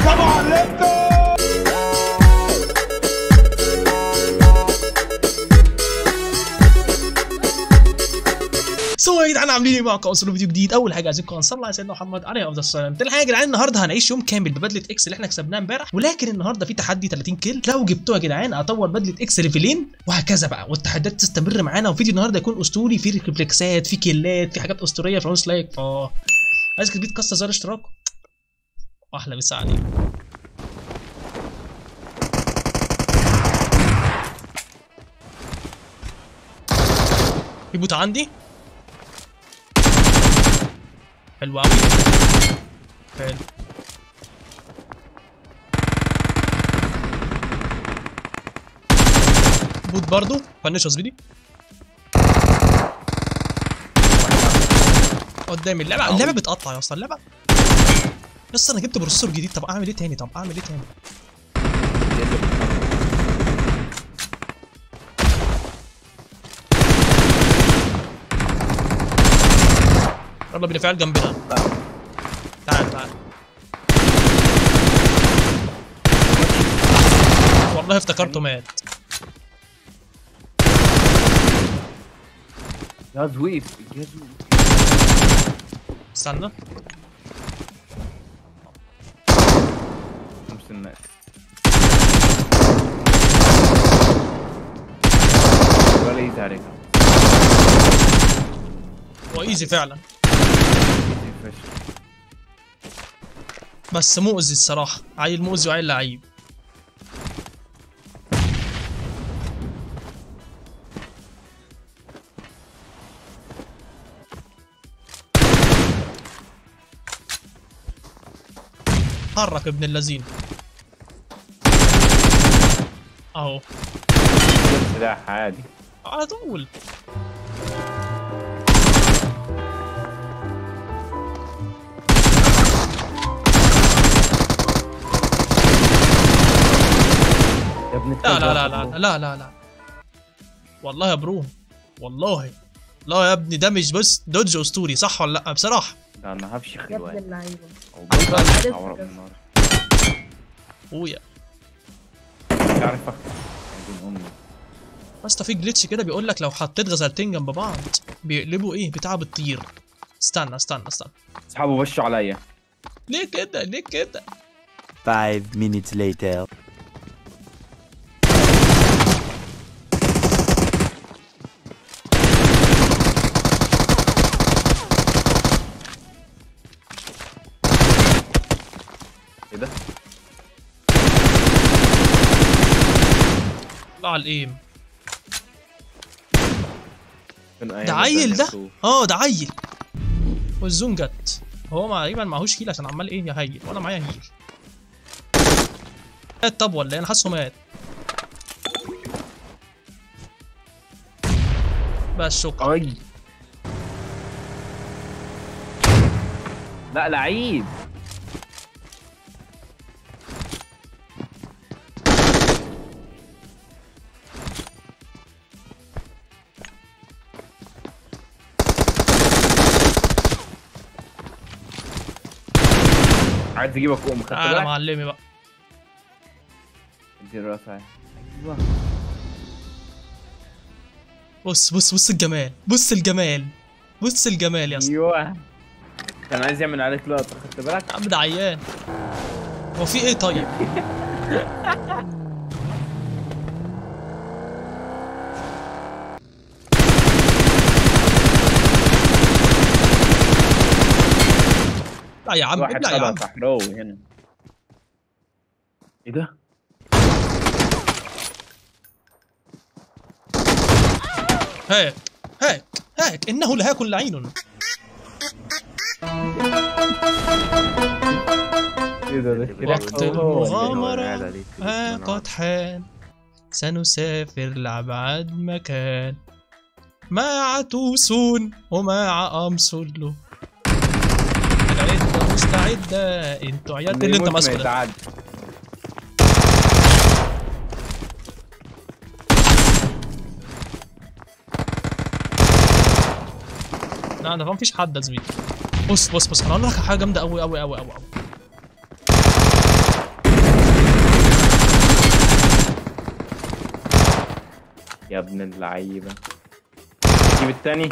سلام عليكم سو يا جدعان عاملين ايه معاكم اوصلوا فيديو جديد اول حاجه عايزينكم نصلي على سيدنا محمد عليه افضل الصلاه تاني حاجه يا جدعان النهارده هنعيش يوم كامل ببدله اكس اللي احنا كسبناها امبارح ولكن النهارده في تحدي 30 كيل لو جبتوها يا جدعان اطور بدله اكس ليفلين وهكذا بقى والتحديات تستمر معانا وفيديو النهارده يكون اسطوري فيه ريفلكسات فيه كيلات في حاجات اسطوريه في نص لايك اه عايزك تبيت كسر زر اشتراك واحلى مسا عليك في بوت عندي حلو قوي حلو بوت برضو فنش يا زميلي قدامي اللعبه اللعبه بتقطع يا اسطى اللعبه يا اسطى انا جبت بروسيسور جديد طب اعمل ايه تاني طب اعمل ايه تاني يلا بينا فعل جنبنا تعال تعال والله افتكرته مات جهاز وقف الجهاز وقف استنى خمس الناس ولا ايزي عليك هو ايزي فعلا ايزي فشخ بس مؤذي الصراحه عيل مؤذي وعيل لعيب حرك ابن اللذين اهو سلاح عادي على طول يا ابن لا الكلب لا لا يا لا أخو. لا لا لا والله يا برو والله لا يا ابني ده مش بس دوج اسطوري صح ولا لا بصراحه لا انا هفشخ يا ابن الواد اللعيبه او بطل عرفت أو رب بس. النار اخويا مش عارف اخطف عايزين امي بس في جلitch كده بيقول لك لو حطيت غزلتين جنب بعض بيقلبوا ايه بتاع بتطير استنى استنى استنى اصحابه بشوا عليا ليه كده ليه كده Five minutes later. ايه ده؟ طلع على الايم كان أيام ده عيل ده الدنيا اه ده عيل والزون جت هو ما تقريبا معهوش هيل عشان عمال ايه يهيل وانا معايا هيل مات طب ولا ايه انا حاسه مات بس شكرا اي لا لعيب عايز اجيبك ام خدت تعالى بالك؟ معلمي بقى ادي الراس اهي ايوه بص بص بص الجمال بص الجمال بص الجمال يا اسطى ايوه كان عايز يعمل عليك لقطه خدت بالك؟ يا عم ده عيان هو في ايه طيب لا يا عم واحد ابلع يا عم طلع صحراوي هنا ايه ده؟ هاك هاك هاك انه لهاك لعين ايه ده ده وقت أوه. المغامرة ها قد حان سنسافر لأبعد مكان مع توسون ومع أمسلو العدة مستعدة انتوا عيال اللي انت يموت ما ماسكه ده يتعاد. لا ده ما فيش حد يا زميلي بص بص بص انا اقول لك على حاجه جامده قوي قوي قوي قوي قوي يا ابن اللعيبة جيب التاني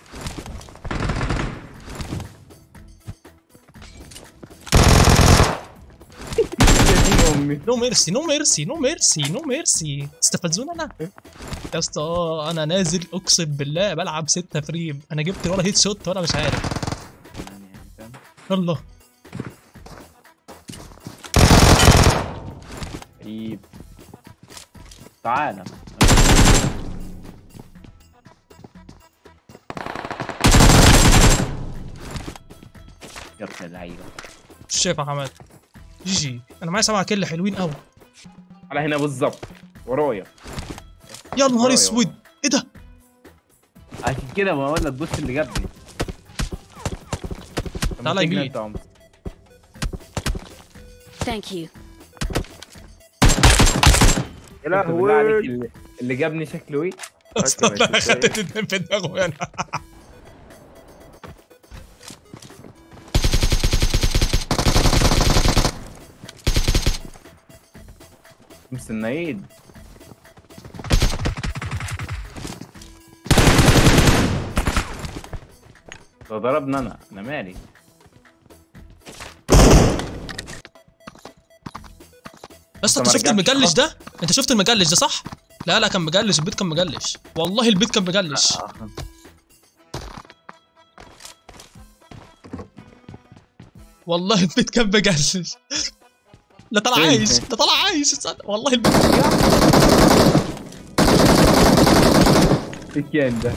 يا دين امي نو ميرسي نو ميرسي نو ميرسي نو ميرسي استفزونا انا يا اسطى انا نازل اقسم بالله بلعب 6 فريم انا جبت ولا هيت شوت وانا مش عارف يعني فاهم؟ يلا جيب تعالى يا ابن اللعيبة مش شايف يا حماد جي جي انا معايا سبعة كل حلوين قوي على هنا بالظبط ورايا يا نهار ورايا. اسود ايه ده عشان كده بقول لك بص اللي جابني طب ما تعالى تجري يمين. انت يا عمر. Thank you. يا شفت بالله عليك لهوي اللي- اللي جابني شكله ايه؟ اصلا أيوة، انا شفت خدت اتنين في دماغه هنا مستنيين ده ضربنا انا انا مالي بس انت ما شفت رجعتش المجلش خالص. ده انت شفت المجلش ده صح لا لا كان مجلش البيت كان مجلش والله البيت كان مجلش والله البيت كان مجلش لا طلع فين؟ عايش فين؟ ده طلع عايش استنى. والله البيت في كان ده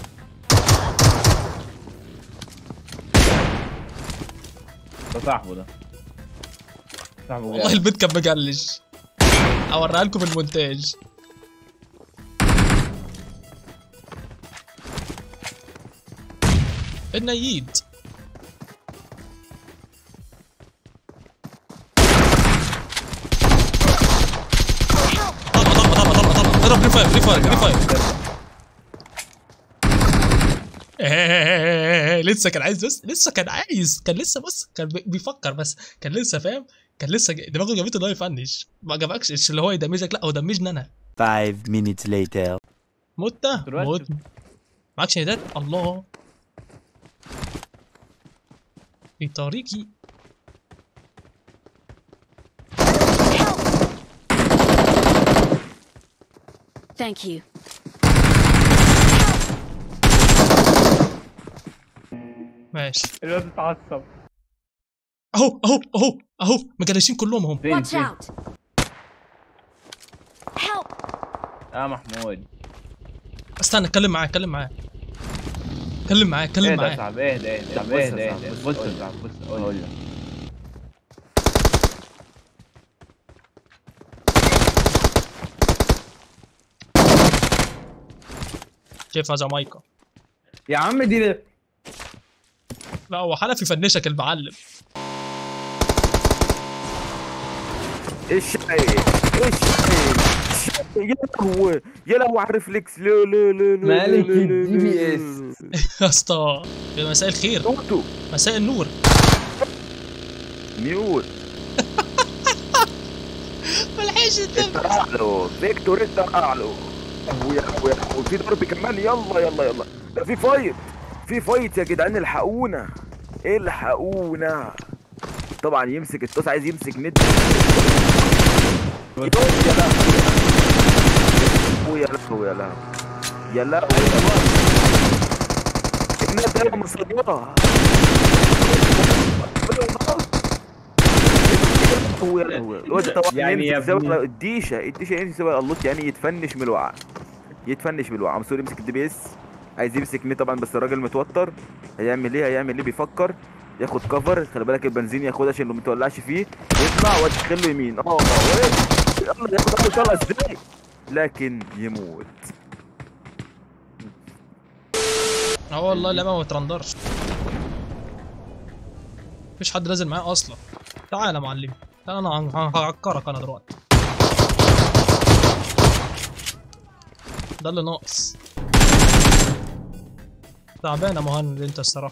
ده صاحبه ده صاحبه والله جاي. البيت كان مجلش اوريها لكم في المونتاج النيد طلع طلع طلع طلع طلع اضرب ريفاير ريفاير ريفاير إيه، لسه كان عايز بس لسه كان عايز كان لسه بص كان بي- بيفكر بس كان لسه فاهم كان لسه ج- دماغه جابته ان هو يفنش ما جابكش مش اللي هو يدمجك لا هو دمجني انا Five minutes later. مت دلوقتي. موت معكش ندات الله في طريقي Thank you. ماشي الواد اتعصب اهو اهو اهو اهو مجلشين كلهم هم فين Watch فين out. Help. اه محمود استنى اتكلم معاه اتكلم معاه اتكلم معاه اتكلم ايه ده معاه صعب ايه ده ايه ده بص ايه يا ده ايه صاحبي، ده بص، بص قول يا لي. صاحبي، بص قول هقول لي. لك شايفها جامايكا يا عم دي لا هو حنفي يفنشك المعلم ايش الشاي ايش الشاي يا لهوي يا لهوي على الريفلكس لا لا لا لا مالك لا لا الجي بي لا اس؟ لا. يا اسطى يا مساء الخير نوتو مساء النور ميوت ملحقش انت اعلى فيكتور انت اعلى ويا لهوي يا لهوي في ضرب كمان يلا يلا يلا ده في فايت في فايت يا جدعان الحقونا الحقونا طبعا يمسك الطاس عايز يمسك ند يا لهوي يا لهوي يا لهوي يا لهوي يا لهوي الناس ده مصدرها هو يا لهوي الواد طبعا يعني يا يمسك سوا ابني. الديشه الديشه يمسك سوا اللوت يعني يتفنش من الوقعه يتفنش من الوقعه مسؤول يمسك الدي بي اس عايز يمسك نت طبعا بس الراجل متوتر هيعمل ايه هيعمل ايه بيفكر ياخد كفر خلي بالك البنزين ياخدها عشان لو ما تولعش فيه يطلع ويدخل له يمين اه وإيه؟ يلا ياخد اول طلقه ازاي لكن يموت اه والله اللعبه ما بترندرش مفيش حد نازل معايا اصلا تعالى يا معلم تعالى انا هن- هعكرك انا دلوقتي ده اللي ناقص تعبان يا مهند انت الصراحه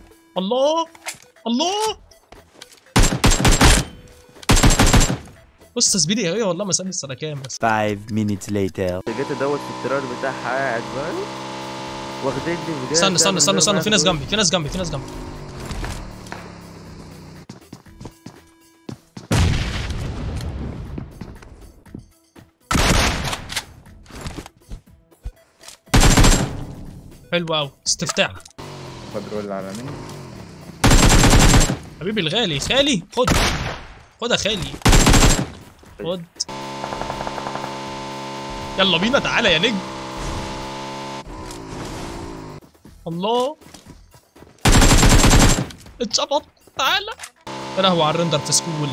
الله الله بص تسبيلي ايه والله ما سامي السنه كام بس Five minutes later. جيت ادوت في الترار بتاعها قاعد بقى واخدني وجاي استنى استنى تعمل استنى استنى في ناس زي ما جنبي في ناس جنبي في ناس جنبي حلو قوي استفتاح بدرول العالمين حبيبي الغالي خالي خد خد يا خالي خد يلا بينا تعالى يا نجم الله اتشبط تعالى يا لهوي على الرندر في سكول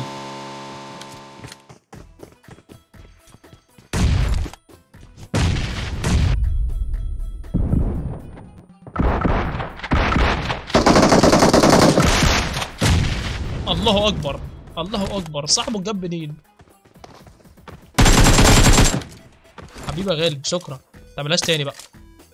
الله اكبر الله اكبر صاحبه جاب منين حبيبي يا غالي شكرا تعملهاش تاني بقى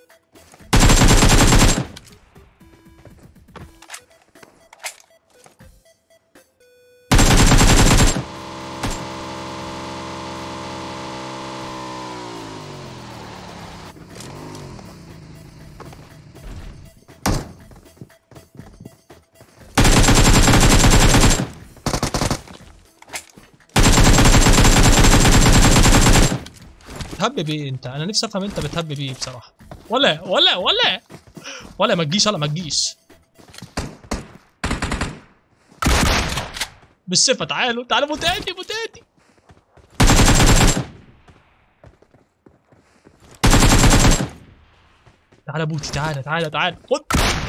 بتهبب ايه انت انا نفسي افهم انت بتهبب ايه بصراحه ولا ولا ولا ولا ما تجيش ولا ما تجيش بالصفه تعالوا تعالوا متاتي متاتي تعالى بوتي تعالى تعالى تعالى خد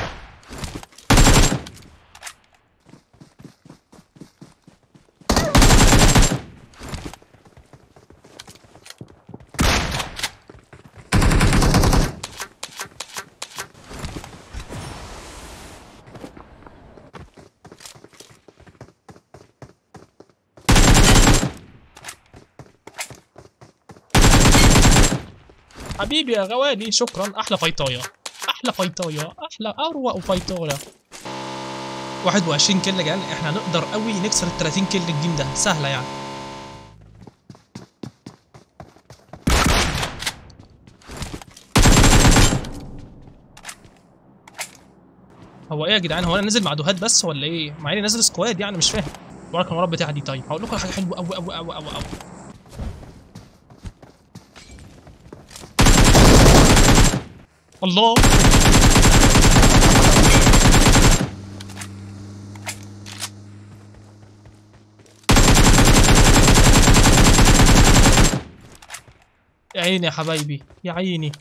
حبيبي يا غوالي شكرا احلى فايطايه احلى فايطايه احلى اروق فايطايه 21 كيل يا جدعان احنا نقدر قوي نكسر ال 30 كيل الجيم ده سهله يعني هو ايه يا جدعان هو انا نازل مع دوهات بس ولا ايه مع اني نازل سكواد يعني مش فاهم بارك المرض بتاعي دي طيب هقول لكم على حاجه حلوه قوي قوي قوي قوي قوي الله يا عيني يا حبايبي يا عيني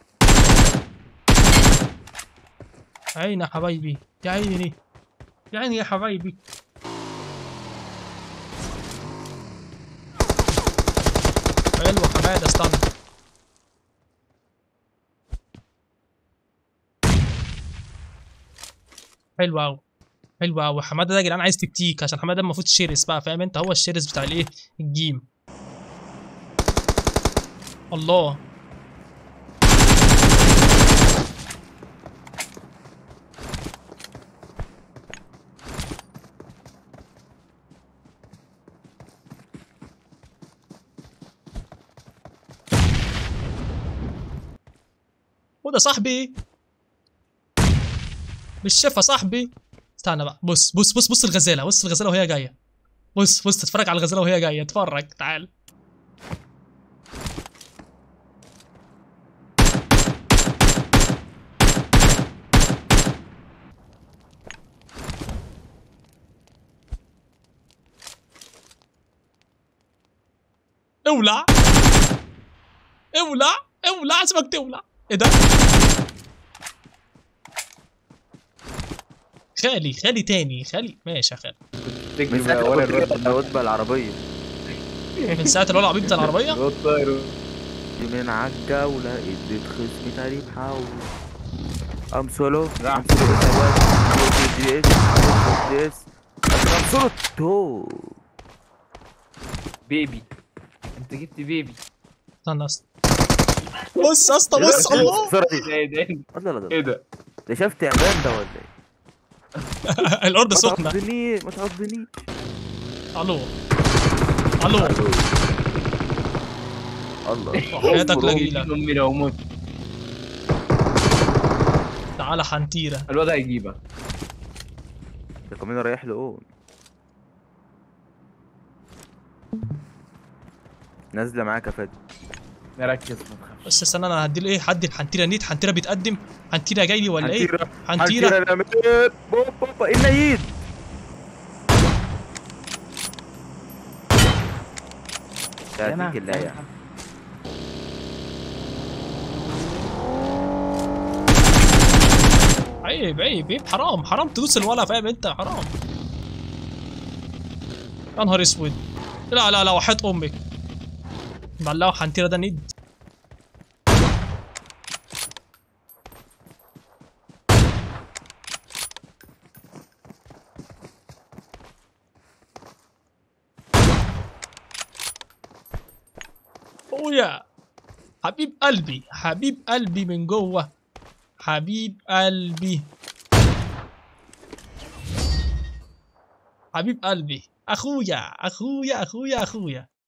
عيني يا حبايبي يا عيني يا عيني يا حبايبي حلو حماده استنى حلو قوي حلو قوي حماده ده يا جدعان عايز تكتيك عشان حماده المفروض شرس بقى فاهم انت هو الشرس بتاع الايه الجيم الله وده صاحبي مش شايفها صاحبي استنى بقى بص بص بص بص الغزاله بص الغزاله وهي جايه بص بص اتفرج على الغزاله وهي جايه اتفرج تعال اولع اولع اولع سيبك تولع ايه ده خالي خالي تاني خالي ماشي يا خالي تجري من ساعه بقى ورا ما الواد كنت الرتبه العربيه من ساعه الولع عبيط بتاع العربيه الواد طاير من عالجولة اديت خصمي تقريب حاول ام سولو نعم. ام سولو اس دي اس دي اس ام سولو تو بيبي انت جبت بيبي استنى استنى بص يا اسطى بص الله الصورة دي ده ده الله لا ايه ده ده ده شاف تعبان ده ولا ايه؟ الارض ما سخنه تعضنيش ما تعضنيش الو الو الله حياتك أمي لجيلة امي لو مت تعالى حنتيرة الواد هيجيبك ده كمان رايح له أوه. نازله معاك يا فادي نركز ما تخافش بس استنى انا هدي له ايه هدي الحنتيرة نيت حنتيرة بيتقدم حنتيرة جاي لي ولا ايه حنتيرة حنتيرة حنتيرة نمت بوب بوب ايه النيد لا فيك الله يا عيب عيب عيب حرام حرام تدوس الولا فاهم انت حرام يا نهار اسود لا لا لا وحياة امك بلعوا حنتيرة ده ند اويا حبيب قلبي حبيب قلبي من جوه حبيب قلبي حبيب قلبي اخويا اخويا اخويا اخويا